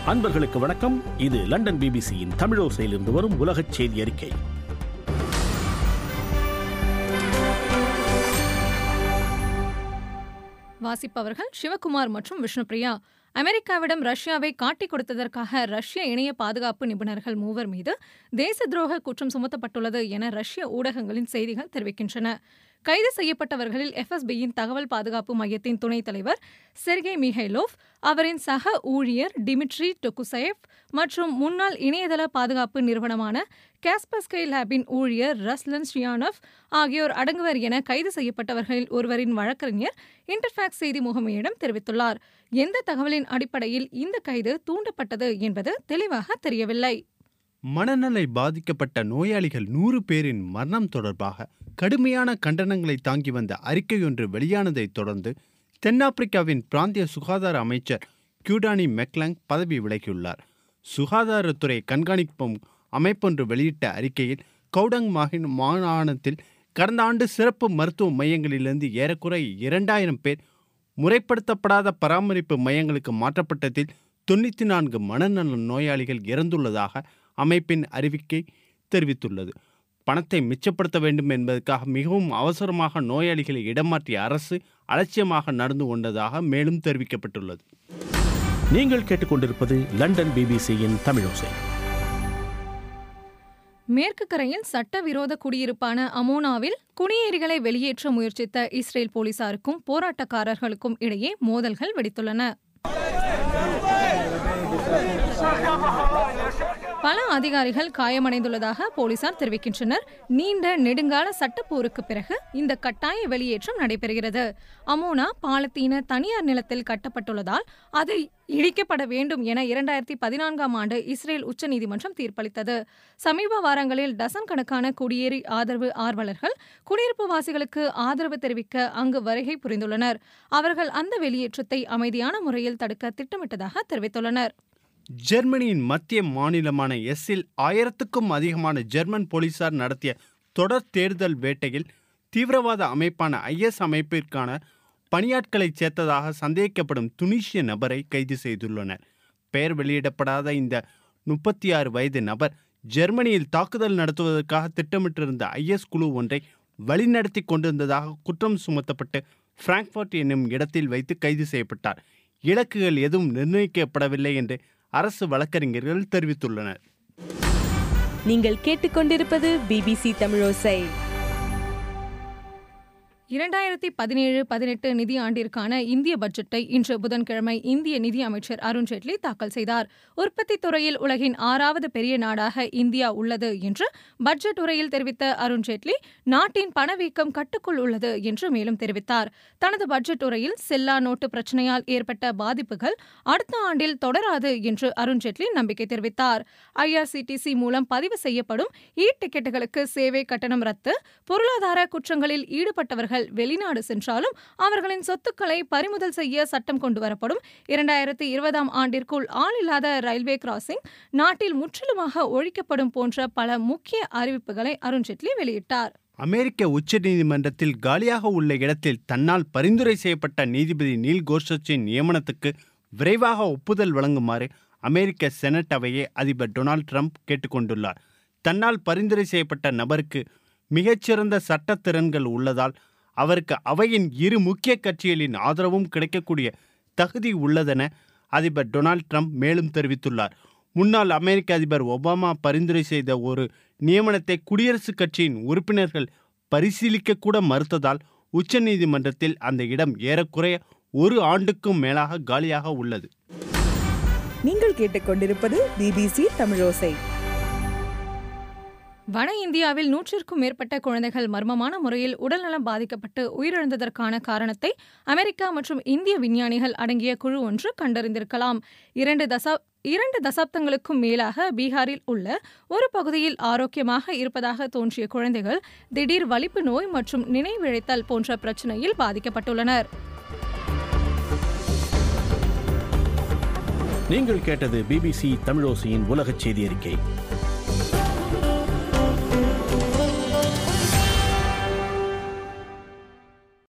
அன்பர்களுக்கு வணக்கம் இது லண்டன் பிபிசியின் தமிழோசையிலிருந்து வரும் உலகச் செய்தி அறிக்கை வாசிப்பவர்கள் சிவகுமார் மற்றும் விஷ்ணுபிரியா அமெரிக்காவிடம் ரஷ்யாவை காட்டிக் கொடுத்ததற்காக ரஷ்ய இணைய பாதுகாப்பு நிபுணர்கள் மூவர் மீது தேச துரோக குற்றம் சுமத்தப்பட்டுள்ளது என ரஷ்ய ஊடகங்களின் செய்திகள் தெரிவிக்கின்றன கைது செய்யப்பட்டவர்களில் எஃப்எஸ்பியின் தகவல் பாதுகாப்பு மையத்தின் துணைத் தலைவர் செர்கே மிஹைலோவ் அவரின் சக ஊழியர் டிமிட்ரி டொகுசேவ் மற்றும் முன்னாள் இணையதள பாதுகாப்பு நிறுவனமான காஸ்பஸ்கை லேபின் ஊழியர் ரஸ்லன் ஷியானோவ் ஆகியோர் அடங்குவர் என கைது செய்யப்பட்டவர்களில் ஒருவரின் வழக்கறிஞர் இன்டர்ஃபாக்ஸ் செய்தி முகமையிடம் தெரிவித்துள்ளார் எந்த தகவலின் அடிப்படையில் இந்த கைது தூண்டப்பட்டது என்பது தெளிவாக தெரியவில்லை மனநலை பாதிக்கப்பட்ட நோயாளிகள் நூறு பேரின் மரணம் தொடர்பாக கடுமையான கண்டனங்களை தாங்கி வந்த அறிக்கையொன்று வெளியானதைத் தொடர்ந்து தென்னாப்பிரிக்காவின் பிராந்திய சுகாதார அமைச்சர் கியூடானி மெக்லங் பதவி விலகியுள்ளார் சுகாதாரத்துறை கண்காணிப்பும் அமைப்பொன்று வெளியிட்ட அறிக்கையில் கவுடங் மாகின் மாகாணத்தில் கடந்த ஆண்டு சிறப்பு மருத்துவ மையங்களிலிருந்து ஏறக்குறைய இரண்டாயிரம் பேர் முறைப்படுத்தப்படாத பராமரிப்பு மையங்களுக்கு மாற்றப்பட்டதில் தொண்ணூற்றி நான்கு மனநல நோயாளிகள் இறந்துள்ளதாக அமைப்பின் அறிவிக்கை தெரிவித்துள்ளது பணத்தை மிச்சப்படுத்த வேண்டும் என்பதற்காக மிகவும் அவசரமாக நோயாளிகளை இடமாற்றிய அரசு அலட்சியமாக நடந்து கொண்டதாக மேலும் தெரிவிக்கப்பட்டுள்ளது நீங்கள் கேட்டுக்கொண்டிருப்பது லண்டன் பிபிசியின் தமிழோசை மேற்கு கரையில் சட்டவிரோத குடியிருப்பான அமோனாவில் குடியேறிகளை வெளியேற்ற முயற்சித்த இஸ்ரேல் போலீசாருக்கும் போராட்டக்காரர்களுக்கும் இடையே மோதல்கள் வெடித்துள்ளன பல அதிகாரிகள் காயமடைந்துள்ளதாக போலீசார் தெரிவிக்கின்றனர் நீண்ட நெடுங்கால சட்டப்போருக்கு பிறகு இந்த கட்டாய வெளியேற்றம் நடைபெறுகிறது அமோனா பாலத்தீன தனியார் நிலத்தில் கட்டப்பட்டுள்ளதால் அது இடிக்கப்பட வேண்டும் என இரண்டாயிரத்தி பதினான்காம் ஆண்டு இஸ்ரேல் உச்சநீதிமன்றம் தீர்ப்பளித்தது சமீப வாரங்களில் டசன் கணக்கான குடியேறி ஆதரவு ஆர்வலர்கள் குடியிருப்பு வாசிகளுக்கு ஆதரவு தெரிவிக்க அங்கு வருகை புரிந்துள்ளனர் அவர்கள் அந்த வெளியேற்றத்தை அமைதியான முறையில் தடுக்க திட்டமிட்டதாக தெரிவித்துள்ளனர் ஜெர்மனியின் மத்திய மாநிலமான எஸ்ஸில் ஆயிரத்துக்கும் அதிகமான ஜெர்மன் போலீசார் நடத்திய தொடர் தேடுதல் வேட்டையில் தீவிரவாத அமைப்பான ஐஎஸ் அமைப்பிற்கான பணியாட்களை சேர்த்ததாக சந்தேகிக்கப்படும் துனிஷிய நபரை கைது செய்துள்ளனர் பெயர் வெளியிடப்படாத இந்த முப்பத்தி ஆறு வயது நபர் ஜெர்மனியில் தாக்குதல் நடத்துவதற்காக திட்டமிட்டிருந்த ஐஎஸ் குழு ஒன்றை வழிநடத்தி கொண்டிருந்ததாக குற்றம் சுமத்தப்பட்டு பிராங்க்ஃபர்ட் என்னும் இடத்தில் வைத்து கைது செய்யப்பட்டார் இலக்குகள் எதுவும் நிர்ணயிக்கப்படவில்லை என்று அரசு வழக்கறிஞர்கள் தெரிவித்துள்ளனர் நீங்கள் கேட்டுக்கொண்டிருப்பது பிபிசி தமிழோசை இரண்டாயிரத்தி பதினேழு பதினெட்டு நிதி ஆண்டிற்கான இந்திய பட்ஜெட்டை இன்று புதன்கிழமை இந்திய நிதி அமைச்சர் அருண்ஜேட்லி தாக்கல் செய்தார் உற்பத்தி துறையில் உலகின் ஆறாவது பெரிய நாடாக இந்தியா உள்ளது என்று பட்ஜெட் உரையில் தெரிவித்த அருண்ஜேட்லி நாட்டின் பணவீக்கம் கட்டுக்குள் உள்ளது என்று மேலும் தெரிவித்தார் தனது பட்ஜெட் உரையில் செல்லா நோட்டு பிரச்சினையால் ஏற்பட்ட பாதிப்புகள் அடுத்த ஆண்டில் தொடராது என்று அருண்ஜேட்லி நம்பிக்கை தெரிவித்தார் ஐஆர்சிடிசி மூலம் பதிவு செய்யப்படும் இ டிக்கெட்டுகளுக்கு சேவை கட்டணம் ரத்து பொருளாதார குற்றங்களில் ஈடுபட்டவர்கள் வெளிநாடு சென்றாலும் அவர்களின் சொத்துக்களை பறிமுதல் செய்ய சட்டம் கொண்டுவரப்படும் இரண்டாயிரத்தி இருபதாம் ஆண்டிற்குள் ஆளில்லாத ரயில்வே கிராசிங் நாட்டில் முற்றிலுமாக ஒழிக்கப்படும் போன்ற பல முக்கிய அறிவிப்புகளை அருண்ஜேட்லி வெளியிட்டார் அமெரிக்க உச்சநீதிமன்றத்தில் காலியாக உள்ள இடத்தில் தன்னால் பரிந்துரை செய்யப்பட்ட நீதிபதி நீல் கோர்சச்சின் நியமனத்துக்கு விரைவாக ஒப்புதல் வழங்குமாறு அமெரிக்க செனட் அவையை அதிபர் டொனால்ட் ட்ரம்ப் கேட்டுக்கொண்டுள்ளார் தன்னால் பரிந்துரை செய்யப்பட்ட நபருக்கு மிகச்சிறந்த சட்டத்திறன்கள் உள்ளதால் அவருக்கு அவையின் இரு முக்கிய கட்சிகளின் ஆதரவும் கிடைக்கக்கூடிய தகுதி உள்ளதென அதிபர் டொனால்ட் ட்ரம்ப் மேலும் தெரிவித்துள்ளார் முன்னாள் அமெரிக்க அதிபர் ஒபாமா பரிந்துரை செய்த ஒரு நியமனத்தை குடியரசுக் கட்சியின் உறுப்பினர்கள் பரிசீலிக்க கூட மறுத்ததால் உச்சநீதிமன்றத்தில் அந்த இடம் ஏறக்குறைய ஒரு ஆண்டுக்கும் மேலாக காலியாக உள்ளது நீங்கள் கேட்டுக்கொண்டிருப்பது பிபிசி தமிழோசை வட இந்தியாவில் நூற்றிற்கும் மேற்பட்ட குழந்தைகள் மர்மமான முறையில் உடல்நலம் பாதிக்கப்பட்டு உயிரிழந்ததற்கான காரணத்தை அமெரிக்கா மற்றும் இந்திய விஞ்ஞானிகள் அடங்கிய குழு ஒன்று கண்டறிந்திருக்கலாம் இரண்டு தசா இரண்டு தசாப்தங்களுக்கும் மேலாக பீகாரில் உள்ள ஒரு பகுதியில் ஆரோக்கியமாக இருப்பதாக தோன்றிய குழந்தைகள் திடீர் வலிப்பு நோய் மற்றும் நினைவிழைத்தல் போன்ற பிரச்சனையில் பாதிக்கப்பட்டுள்ளனர் நீங்கள் கேட்டது பிபிசி தமிழோசையின் உலகச் செய்தி அறிக்கை